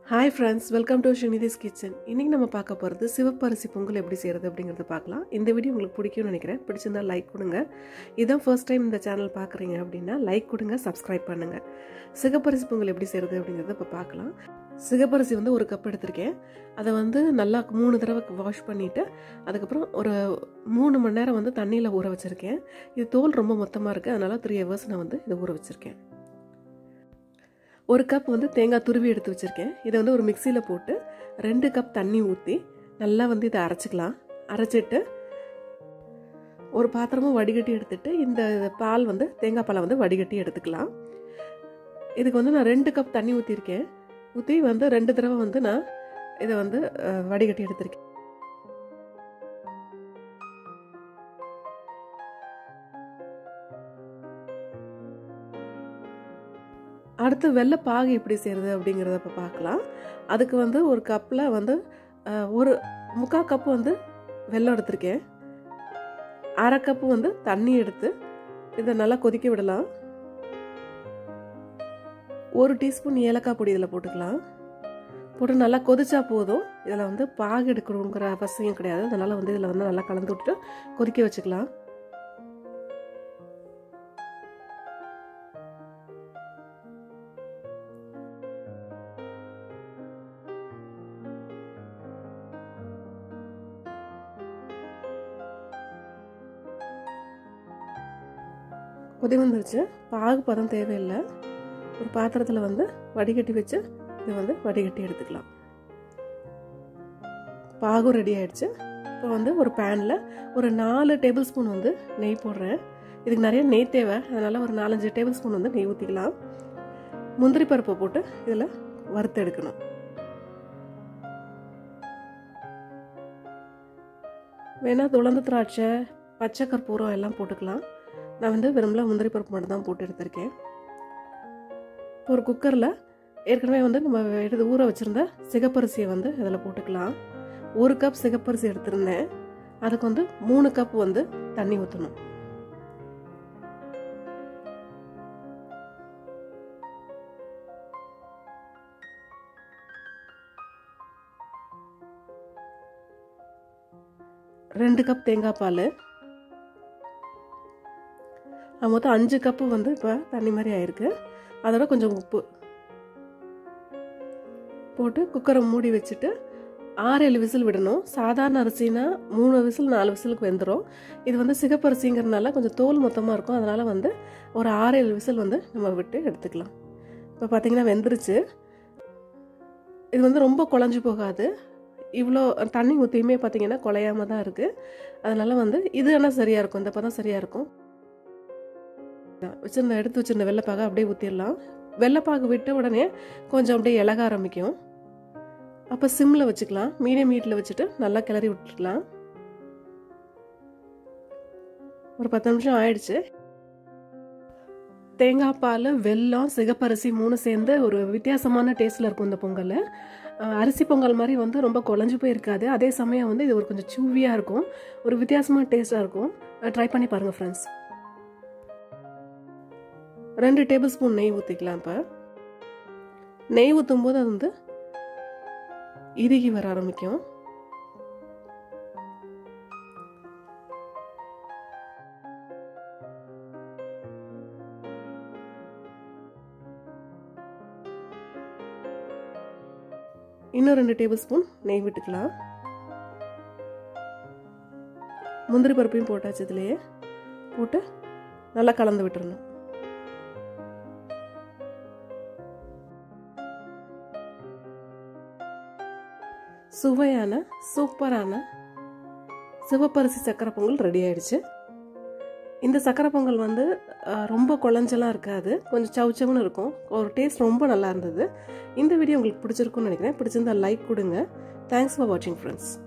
hi friends welcome to ஷினிதிஸ் kitchen இன்றைக்கி நம்ம பார்க்க போகிறது சிவப்பரிசி பொங்கல் எப்படி செய்கிறது அப்படிங்கிறத பார்க்கலாம் இந்த வீடியோ உங்களுக்கு பிடிக்கும்னு நினைக்கிறேன் பிடிச்சிருந்தா லைக் கொடுங்க இதான் ஃபர்ஸ்ட் டைம் இந்த சேனல் பார்க்குறீங்க அப்படின்னா லைக் கொடுங்க சப்ஸ்கிரைப் பண்ணுங்கள் சிகப்பரிசி பொங்கல் எப்படி செய்கிறது அப்படிங்கிறத இப்போ பார்க்கலாம் சிகப்பரிசி வந்து ஒரு கப் எடுத்திருக்கேன் அதை வந்து நல்லா மூணு தடவை வாஷ் பண்ணிவிட்டு அதுக்கப்புறம் ஒரு மூணு மணி நேரம் வந்து தண்ணியில் ஊற வச்சுருக்கேன் இது தோல் ரொம்ப மொத்தமாக இருக்குது அதனால் த்ரீ ஹவர்ஸ் நான் வந்து இதை ஊற வச்சுருக்கேன் ஒரு கப் வந்து தேங்காய் துருவி எடுத்து வச்சுருக்கேன் இதை வந்து ஒரு மிக்சியில் போட்டு ரெண்டு கப் தண்ணி ஊற்றி நல்லா வந்து இதை அரைச்சிக்கலாம் அரைச்சிட்டு ஒரு பாத்திரமும் வடிகட்டி எடுத்துட்டு இந்த பால் வந்து தேங்காய் பாலை வந்து வடிகட்டி எடுத்துக்கலாம் இதுக்கு வந்து நான் ரெண்டு கப் தண்ணி ஊற்றிருக்கேன் ஊற்றி வந்து ரெண்டு தடவை வந்து நான் இதை வந்து வடிகட்டி எடுத்திருக்கேன் அடுத்து வெள்ளை பாகு எப்படி செய்கிறது அப்படிங்கிறத இப்போ பார்க்கலாம் அதுக்கு வந்து ஒரு கப்பில் வந்து ஒரு முக்கால் கப்பு வந்து வெள்ளம் எடுத்திருக்கேன் அரை கப்பு வந்து தண்ணி எடுத்து இதை நல்லா கொதிக்க விடலாம் ஒரு டீஸ்பூன் ஏலக்காய் பொடி இதில் போட்டுக்கலாம் போட்டு நல்லா கொதிச்சா போதும் இதில் வந்து பாகு எடுக்கணுங்கிற அவசியம் கிடையாது அதனால் வந்து இதில் வந்து நல்லா கலந்து விட்டுட்டு கொதிக்க வச்சுக்கலாம் கொதி வந்துருச்சு பாகு பதம் தேவையில்லை ஒரு பாத்திரத்தில் வந்து வடிகட்டி வச்சு இதை வந்து வடிகட்டி எடுத்துக்கலாம் பாகும் ரெடி ஆயிடுச்சு இப்போ வந்து ஒரு பேனில் ஒரு நாலு டேபிள் ஸ்பூன் வந்து நெய் போடுறேன் இதுக்கு நிறைய நெய் தேவை அதனால் ஒரு நாலஞ்சு டேபிள் ஸ்பூன் வந்து நெய் ஊற்றிக்கலாம் முந்திரி பருப்பை போட்டு இதில் வறுத்து எடுக்கணும் வேணால் துளந்து திராட்சை பச்சை கற்பூரம் எல்லாம் போட்டுக்கலாம் நான் வந்து விரும்பல முந்திரி பருப்பு மட்டும் தான் போட்டு எடுத்திருக்கேன் ஒரு குக்கரில் ஏற்கனவே வந்து நம்ம எடுத்து ஊற வச்சுருந்த சிகப்பரிசியை வந்து அதில் போட்டுக்கலாம் ஒரு கப் சிகப்பரிசி எடுத்திருந்தேன் அதுக்கு வந்து மூணு கப் வந்து தண்ணி ஊற்றணும் ரெண்டு கப் தேங்காய் பால் மொத்தம் அஞ்சு கப்பு வந்து இப்போ தண்ணி மாதிரி ஆயிருக்கு அதோட கொஞ்சம் உப்பு போட்டு குக்கரை மூடி வச்சுட்டு ஆறு ஏழு விசில் விடணும் சாதாரண அரிசினா மூணு விசில் நாலு விசிலுக்கு வெந்துடும் இது வந்து சிகப்பரிசிங்கிறதுனால கொஞ்சம் தோல் மொத்தமாக இருக்கும் அதனால் வந்து ஒரு ஆறு ஏழு விசில் வந்து நம்ம விட்டு எடுத்துக்கலாம் இப்போ பார்த்தீங்கன்னா வெந்துருச்சு இது வந்து ரொம்ப குழஞ்சி போகாது இவ்வளோ தண்ணி ஊற்றியுமே பார்த்தீங்கன்னா குலையாம தான் இருக்குது அதனால் வந்து இது ஆனால் சரியாக இருக்கும் இந்த பதம் சரியாக இருக்கும் வச்சிருந்த எடுத்து வச்சிருந்த வெள்ளைப்பாகை அப்படியே ஊற்றிடலாம் வெள்ளைப்பாகு விட்ட உடனே கொஞ்சம் அப்படியே இலக ஆரம்பிக்கும் அப்போ சிம்மில் வச்சுக்கலாம் மீடியம் ஹீட்டில் வச்சுட்டு நல்லா கிளறி விட்டுக்கலாம் ஒரு பத்து நிமிஷம் ஆயிடுச்சு தேங்காய் பால் வெல்லம் சிகப்பரிசி மூணு சேர்ந்து ஒரு வித்தியாசமான டேஸ்ட்டில் இருக்கும் இந்த பொங்கல் அரிசி பொங்கல் மாதிரி வந்து ரொம்ப குழஞ்சி போய் இருக்காது அதே சமயம் வந்து இது ஒரு கொஞ்சம் சூவியாக இருக்கும் ஒரு வித்தியாசமான டேஸ்ட்டாக இருக்கும் ட்ரை பண்ணி பாருங்கள் ஃப்ரெண்ட்ஸ் ரெண்டு டேபிள் ஸ்பூன் நெய் ஊற்றிக்கலாம் இப்போ நெய் ஊற்றும் போது அது வந்து இறுகி வர ஆரம்பிக்கும் இன்னும் ரெண்டு டேபிள் ஸ்பூன் நெய் விட்டுக்கலாம் முந்திரி பருப்பையும் போட்டாச்சு இதுலேயே போட்டு நல்லா கலந்து விட்டுறணும் சுவையான சூப்பரான சிவப்பரிசி சக்கரை பொங்கல் ரெடி ஆயிடுச்சு இந்த சக்கரை பொங்கல் வந்து ரொம்ப குழஞ்செல்லாம் இருக்காது கொஞ்சம் சவுச்சவுன்னு இருக்கும் ஒரு டேஸ்ட் ரொம்ப நல்லா இருந்தது இந்த வீடியோ உங்களுக்கு பிடிச்சிருக்குன்னு நினைக்கிறேன் பிடிச்சிருந்தா லைக் கொடுங்க தேங்க்ஸ் ஃபார் வாட்சிங் ஃப்ரெண்ட்ஸ்